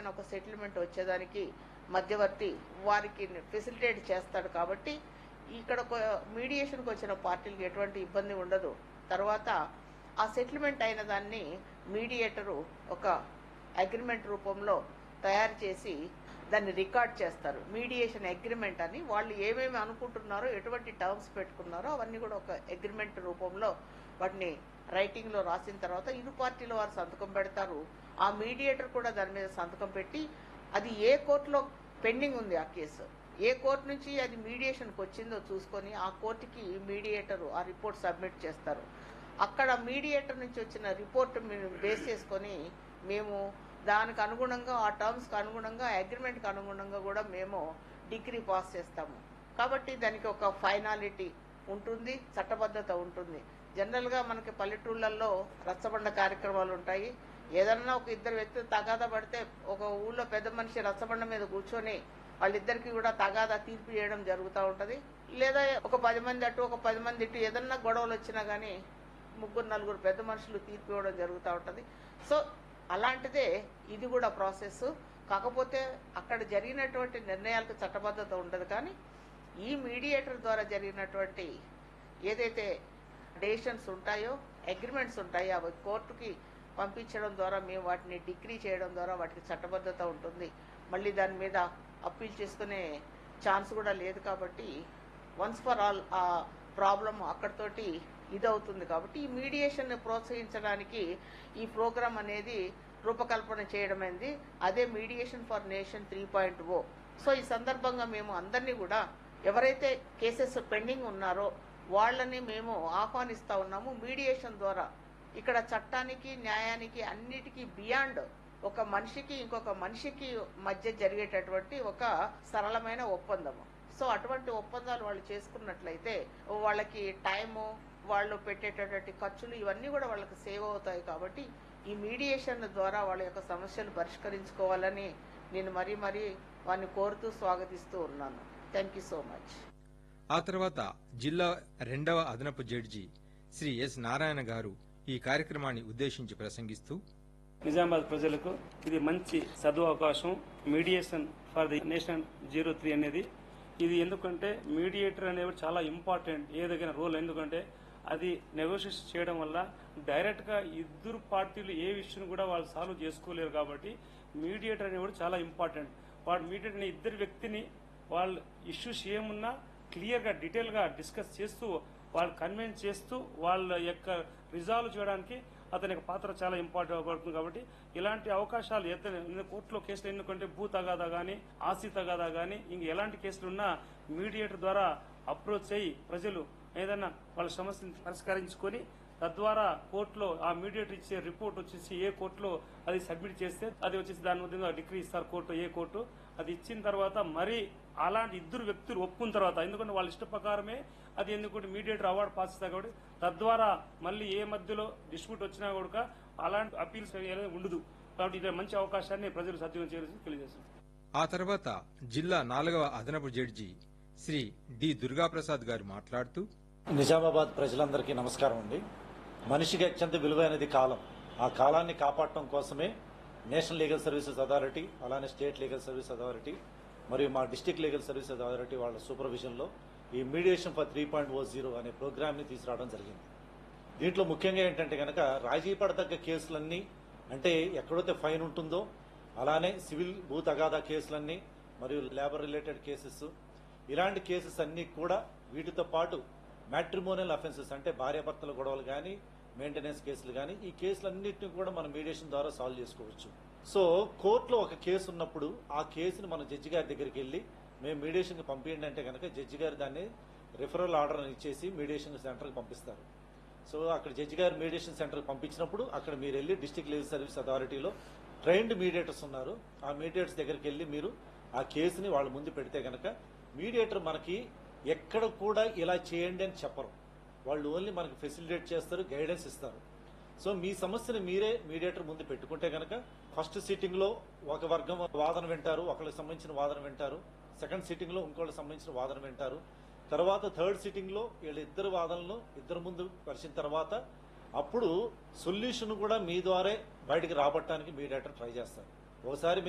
రకమైన ఒక సెటిల్మెంట్ వచ్చేదానికి మధ్యవర్తి వారికి ఫెసిలిటేట్ చేస్తాడు కాబట్టి ఇక్కడ మీడియేషన్కి వచ్చిన పార్టీలకు ఎటువంటి ఇబ్బంది ఉండదు తర్వాత ఆ సెటిల్మెంట్ అయిన దాన్ని మీడియేటరు ఒక అగ్రిమెంట్ రూపంలో తయారు చేసి దాన్ని రికార్డ్ చేస్తారు మీడియేషన్ అగ్రిమెంట్ అని వాళ్ళు ఏమేమి అనుకుంటున్నారో ఎటువంటి టర్మ్స్ పెట్టుకున్నారో అవన్నీ కూడా ఒక అగ్రిమెంట్ రూపంలో వాటిని రైటింగ్లో రాసిన తర్వాత ఇరు పార్టీల వారు సంతకం పెడతారు ఆ మీడియేటర్ కూడా దాని మీద సంతకం పెట్టి అది ఏ కోర్టులో పెండింగ్ ఉంది ఆ కేసు ఏ కోర్టు నుంచి అది మీడియేషన్కి వచ్చిందో చూసుకొని ఆ కోర్టుకి మీడియేటర్ ఆ రిపోర్ట్ సబ్మిట్ చేస్తారు అక్కడ మీడియేటర్ నుంచి వచ్చిన రిపోర్ట్ బేస్ చేసుకొని మేము దానికి అనుగుణంగా ఆ టర్మ్స్కి అనుగుణంగా అగ్రిమెంట్కి అనుగుణంగా కూడా మేము డిగ్రీ పాస్ చేస్తాము కాబట్టి దానికి ఒక ఫైనాలిటీ ఉంటుంది చట్టబద్ధత ఉంటుంది జనరల్గా మనకి పల్లెటూళ్ళల్లో రచ్చబండ కార్యక్రమాలు ఉంటాయి ఏదన్నా ఒక ఇద్దరు వ్యక్తులు తగాదా పడితే ఒక ఊళ్ళో పెద్ద మనిషి రచ్చబండ మీద కూర్చొని వాళ్ళిద్దరికి కూడా తగాదా తీర్పు చేయడం జరుగుతూ ఉంటది లేదా ఒక పది మంది అటు ఒక పది మంది ఇటు ఏదన్నా గొడవలు వచ్చినా గానీ ముగ్గురు నలుగురు పెద్ద మనుషులు తీర్పు ఇవ్వడం జరుగుతూ ఉంటది సో అలాంటిదే ఇది కూడా ప్రాసెస్ కాకపోతే అక్కడ జరిగినటువంటి నిర్ణయాలకు చట్టబద్ధత ఉండదు కానీ ఈ మీడియేటర్ ద్వారా జరిగినటువంటి ఏదైతే డెసిషన్స్ ఉంటాయో అగ్రిమెంట్స్ ఉంటాయో అవి కోర్టుకి పంపించడం ద్వారా మేము వాటిని డిగ్రీ చేయడం ద్వారా వాటికి చట్టబద్ధత ఉంటుంది మళ్ళీ దాని మీద అప్పీల్ చేసుకునే ఛాన్స్ కూడా లేదు కాబట్టి వన్స్ ఫర్ ఆల్ ఆ ప్రాబ్లం అక్కడితోటి ఇదవుతుంది కాబట్టి ఈ మీడియేషన్ ప్రోత్సహించడానికి ఈ ప్రోగ్రామ్ అనేది రూపకల్పన చేయడమైంది అదే mediation for nation three point O so ఈ సందర్భంగా మేము అందరినీ కూడా ఎవరైతే కేసెస్ పెండింగ్ ఉన్నారో వాళ్ళని మేము ఆహ్వానిస్తా ఉన్నాము మీడియేషన్ ద్వారా ఇక్కడ చట్టానికి న్యాయానికి అన్నిటికీ బియాండ్ ఒక మనిషికి ఇంకొక మనిషికి మధ్య జరిగేటటువంటి ఒక సరళమైన ఒప్పందము సో అటువంటి ఒప్పందాలు వాళ్ళు చేసుకున్నట్లయితే వాళ్ళకి టైము వాళ్ళు పెట్టేటటువంటి ఖర్చులు ఇవన్నీ కూడా వాళ్ళకి సేవ్ అవుతాయి కాబట్టి ఈ మీడియేషన్ ద్వారా వాళ్ళ యొక్క సమస్యలు పరిష్కరించుకోవాలని నేను మరీ మరీ వారిని కోరుతూ స్వాగతిస్తూ ఉన్నాను థ్యాంక్ యూ సో మచ్ ఆ తర్వాత జిల్లా రెండవ అదనపు జడ్జి శ్రీ ఎస్ నారాయణ గారు ఈ కార్యక్రమాన్ని ఉద్దేశించి ప్రసంగిస్తూ నిజామాబాద్ ప్రజలకు ఇది మంచి చదువు అవకాశం mediation for the nation zero three అనేది ఇది ఎందుకంటే మీడియేటర్ అనేవి చాలా ఇంపార్టెంట్ ఏదైనా రోల్ ఎందుకంటే అది నెగోషియేషన్ చేయడం వల్ల డైరెక్ట్ గా ఇద్దరు పార్టీలు ఏ విషయం కూడా వాళ్ళు సాల్వ్ చేసుకోలేరు కాబట్టి మీడియేటర్ అనేవాడు చాలా ఇంపార్టెంట్ వాడు మీడియేటర్ అనే ఇద్దరు వ్యక్తిని వాళ్ళ ఇష్యూస్ ఏమున్నా క్లియర్ గా డీటెయిల్ గా డిస్కస్ చేస్తూ వాళ్ళు కన్విన్స్ చేస్తూ వాళ్ళ యొక్క రిజాల్వ్ చేయడానికి అతని యొక్క పాత్ర చాలా ఇంపార్టెంట్ పడుతుంది కాబట్టి ఇలాంటి అవకాశాలు ఎత్తనే కోర్టులో కేసులు ఎన్నుకుంటే భూ తగాదా గానీ ఆస్తి తగాదా గానీ ఇంక ఎలాంటి కేసులున్నా మీడియేటర్ ద్వారా అప్రోచ్ అయ్యి ప్రజలు ఏదైనా వాళ్ళ సమస్యను పరిష్కరించుకొని తద్వారా కోర్టులో ఆ మీడియేటర్ ఇచ్చే రిపోర్ట్ వచ్చేసి ఏ కోర్టులో అది సబ్మిట్ చేస్తే అది వచ్చేసి దాని విధంగా డిగ్రీ ఇస్తారు కోర్టు ఏ కోర్టు అది ఇచ్చిన తర్వాత మరి అలాంటి ఇద్దరు వ్యక్తులు ఒప్పుకున్న తర్వాత ఎందుకంటే వాళ్ళ ఇష్ట ప్రకారమే అది ఎందుకంటే మీడియేటర్ అవార్డు పాస్ ఇస్తారు కాబట్టి తద్వారా మళ్ళీ ఏ మధ్యలో డిస్ప్యూట్ వచ్చినా కూడా అలాంటి అప్పీల్స్ అనేది ఉండదు కాబట్టి ఇది మంచి అవకాశాన్ని ప్రజలు సద్వినియోగం చేయాలని తెలియజేస్తుంది ఆ తర్వాత జిల్లా నాలుగవ అదనపు జడ్జి శ్రీ డి దుర్గాప్రసాద్ గారు మాట్లాడుతూ నిజామాబాద్ ప్రజలందరికీ నమస్కారం అండి మనిషికి అత్యంత విలువైనది కాలం ఆ కాలాన్ని కాపాడటం కోసమే నేషనల్ లీగల్ సర్వీసెస్ అథారిటీ అలానే స్టేట్ లీగల్ సర్వీస్ అథారిటీ మరియు మా డిస్టిక్ లీగల్ సర్వీస్ అథారిటీ వాళ్ళ సూపర్విజన్లో ఈ mediation for three point O zero అనే ప్రోగ్రామ్ని తీసుకురావడం జరిగింది దీంట్లో ముఖ్యంగా ఏంటంటే కనుక రాజీ పడదగ్గ కేసులన్నీ అంటే ఎక్కడైతే ఫైన్ ఉంటుందో అలానే సివిల్ భూ తగాదా కేసులన్నీ మరియు లేబర్ రిలేటెడ్ కేసెస్ ఇలాంటి కేసెస్ అన్ని కూడా వీటితో పాటు మ్యాట్రిమోనియల్ అఫెన్సెస్ అంటే భార్యాభర్తల గొడవలు కానీ మెయింటెనెన్స్ కేసులు కానీ ఈ కేసులన్నింటినీ కూడా మనం మీడియేషన్ ద్వారా సాల్వ్ చేసుకోవచ్చు సో కోర్టులో ఒక కేసు ఉన్నప్పుడు ఆ కేసుని మనం జడ్జి గారి దగ్గరికి వెళ్ళి మేము మీడియేషన్కి పంపించండి అంటే కనుక జడ్జి గారు దాన్ని రిఫరల్ ఆర్డర్ ఇచ్చేసి మీడియేషన్ సెంటర్కి పంపిస్తారు సో అక్కడ జడ్జి గారు మీడియేషన్ సెంటర్కి పంపించినప్పుడు అక్కడ మీరు వెళ్ళి డిస్టిక్ లీగల్ సర్వీస్ అథారిటీలో ట్రైన్డ్ మీడియేటర్స్ ఉన్నారు ఆ మీడియేటర్స్ దగ్గరికి వెళ్ళి మీరు ఆ కేసుని వాళ్ళ ముందు పెడితే కనుక మీడియేటర్ మనకి ఎక్కడ కూడా ఇలా చేయండి అని చెప్పరు వాళ్ళు ఓన్లీ మనకి ఫెసిలిటేట్ చేస్తారు గైడెన్స్ ఇస్తారు సో మీ సమస్యను మీరే మీడియేటర్ ముందు పెట్టుకుంటే కనుక ఫస్ట్ సిట్టింగ్ లో ఒక వర్గం వాదన వింటారు ఒకళ్ళకి సంబంధించిన వాదన వింటారు సెకండ్ సిట్టింగ్ లో ఇంకోళ్ళకి సంబంధించిన వాదన వింటారు తర్వాత థర్డ్ సిట్టింగ్ లో వీళ్ళ ఇద్దరు వాదనలు ఇద్దరు ముందు పరిచిన తర్వాత అప్పుడు సొల్యూషన్ కూడా మీ ద్వారే బయటికి రాబట్టడానికి మీడియేటర్ ట్రై చేస్తారు ఒకసారి